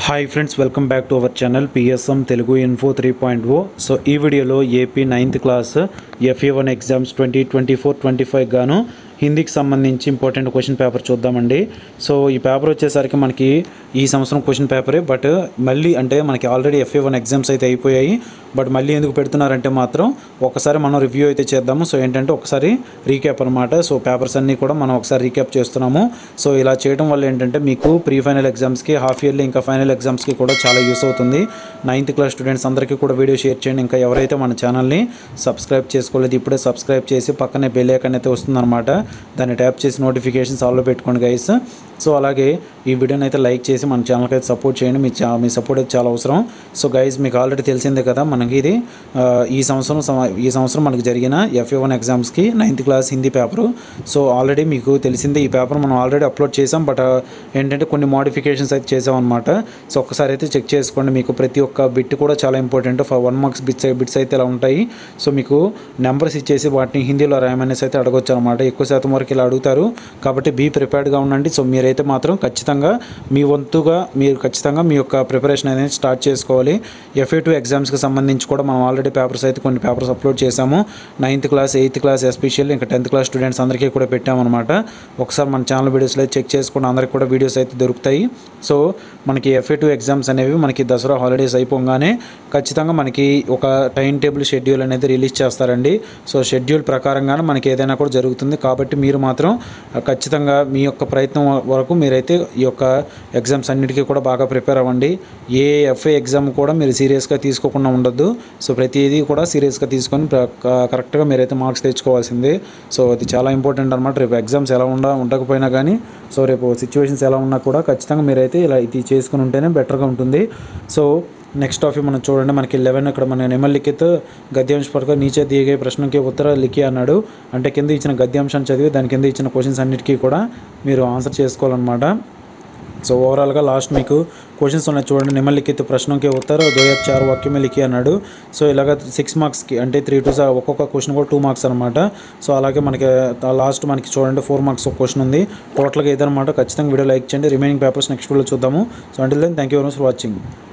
hi friends welcome back to our channel PSM Telugu info three point O so ఈ వీడియోలో AP ninth class FA one exams twenty twenty four twenty five గాను హిందీకి సంబంధించి important question paper చూద్దామండి so ఈ paper వచ్చేసరికి మనకి ఈ సంవత్సరం క్వశ్చన్ పేపరే బట్ మళ్ళీ అంటే మనకి ఆల్రెడీ ఎఫ్ఏ వన్ ఎగ్జామ్స్ అయితే అయిపోయాయి బట్ మళ్ళీ ఎందుకు పెడుతున్నారంటే మాత్రం ఒకసారి మనం రివ్యూ అయితే చేద్దాము సో ఏంటంటే ఒకసారి రీక్యాప్ అనమాట సో పేపర్స్ అన్నీ కూడా మనం ఒకసారి రీక్యాప్ చేస్తున్నాము సో ఇలా చేయడం వల్ల ఏంటంటే మీకు ప్రీ ఫైనల్ ఎగ్జామ్స్కి హాఫ్ ఇయర్లీ ఇంకా ఫైనల్ ఎగ్జామ్స్కి కూడా చాలా యూస్ అవుతుంది నైన్త్ క్లాస్ స్టూడెంట్స్ అందరికీ కూడా వీడియో షేర్ చేయండి ఇంకా ఎవరైతే మన ఛానల్ని సబ్స్క్రైబ్ చేసుకోలేదు ఇప్పుడే సబ్స్క్రైబ్ చేసి పక్కనే బెల్ ఐకాన్ అయితే వస్తుందన్నమాట దాన్ని ట్యాప్ చేసి నోటిఫికేషన్స్ ఆల్లో పెట్టుకోండి గైస్ సో అలాగే ఈ వీడియోని అయితే లైక్ చేసి మన ఛానల్కి అయితే సపోర్ట్ చేయండి మీ చా మీ సపోర్ట్ అయితే చాలా అవసరం సో గైస్ మీకు ఆల్రెడీ తెలిసిందే కదా మనకి ఇది ఆ, ఈ సంవత్సరం సమ- ఈ సంవత్సరం మనకి జరిగిన ఎఫ్ఏ వన్ ఎగ్జామ్స్కి ninth class Hindi paper so already మీకు తెలిసిందే ఈ పేపర్ మనం ఆల్రెడీ అప్లోడ్ చేసాం బట్ ఆ, ఏంటంటే కొన్ని మోడిఫికేషన్స్ అయితే చేసాం అనమాట సో ఒక్కసారి అయితే చెక్ చేసుకోండి మీకు ప్రతి ఒక్క బిట్ కూడా చాలా important for one marks bits bits అయితే ఇలా ఉంటాయి సో మీకు నెంబర్స్ ఇచ్చేసి వాటిని హిందీలో రాయమనేసి అయితే అడగొచ్చు అనమాట ఎక్కువ శాతం వరకు ఇలా అడుగుతారు కాబట్టి బీ ప్రిపేర్డ్గా ఉండండి సో మీరైతే మాత్రం ఖచ్చితంగా మీ వంతుగా మీరు ఖచ్చితంగా మీ యొక్క ప్రిపరేషన్ అనేది స్టార్ట్ చేసుకోవాలి ఎఫ్ఏ టూ ఎగ్జామ్స్కి సంబంధించి కూడా మనం ఆల్రెడీ పేపర్స్ అయితే కొన్ని పేపర్స్ అప్లోడ్ చేసాము ninth class eighth class especially ఇంకా టెన్త్ క్లాస్ స్టూడెంట్స్ అందరికీ కూడా పెట్టామన్నమాట ఒకసారి మన ఛానల్ వీడియోస్లో చెక్ చేసుకుని అందరికీ కూడా వీడియోస్ అయితే దొరుకుతాయి సో మనకి ఎఫ్ఏ టూ ఎగ్జామ్స్ అనేవి మనకి దసరా హాలిడేస్ అయిపోగానే ఖచ్చితంగా మనకి ఒక టైం టేబుల్ షెడ్యూల్ అనేది రిలీజ్ చేస్తారండి సో షెడ్యూల్ ప్రకారంగానే మనకి ఏదైనా కూడా జరుగుతుంది కాబట్టి మీరు మాత్రం ఆ, ఖచ్చితంగా మీ యొక్క ప్రయత్నం వరకు మీరైతే ఈ యొక్క ఎగ్జామ్స్ అన్నిటికీ కూడా బాగా ప్రిపేర్ అవ్వండి ఏ ఎఫ్ఏ ఎగ్జామ్ కూడా మీరు సీరియస్గా తీసుకోకుండా ఉండొద్దు సో ప్రతిదీ కూడా సీరియస్గా తీసుకొని ప్ర- క- కరెక్ట్గా మీరైతే మార్క్స్ తెచ్చుకోవాల్సిందే సో అది చాలా ఇంపార్టెంట్ అనమాట రేపు ఎగ్జామ్స్ ఎలా ఉండ ఉండకపోయినా కానీ సో రేపు సిచ్యువేషన్స్ ఎలా ఉన్నా కూడా ఖచ్చితంగా మీరైతే ఇలా ఇది చేసుకుని ఉంటేనే బెటర్గా ఉంటుంది సో నెక్స్ట్ టాపిక్ మనం చూడండి మనకి లెవెన్ ఇక్కడ మన నిమ్మలిఖిత్ గద్యాంశ పడక నీచే దిగే ప్రశ్నకి ఉత్తర లిఖి అన్నాడు అంటే కింద ఇచ్చిన గద్యాంశాన్ని చదివి దాని కింద ఇచ్చిన క్వశ్చన్స్ అన్నిటికీ కూడా మీరు ఆన్సర్ చేసుకోవాలన్నమాట సో ఓవరాల్గా లాస్ట్ మీకు క్వశ్చన్స్ ఉన్నాయి చూడండి నిమ్మలిఖిత్ ప్రశ్నకి ఉత్తర దోయత్ చార్ వాక్యమే లిఖి అన్నాడు సో ఇలాగ సిక్స్ మార్క్స్కి అంటే త్రీ టు ఒక్కొక్క క్వశ్చన్ కూడా టూ మార్క్స్ అనమాట సో అలాగే మనకి లాస్ట్ మనకి చూడండి ఫోర్ మార్క్స్ ఒక క్వశ్చన్ ఉంది టోటల్గా ఇదనమాట ఖచ్చితంగా వీడియో లైక్ చేయండి రిమైనింగ్ పేపర్స్ నెక్స్ట్ వీడియో చూద్దాము సో అంటే then thank you very much for watching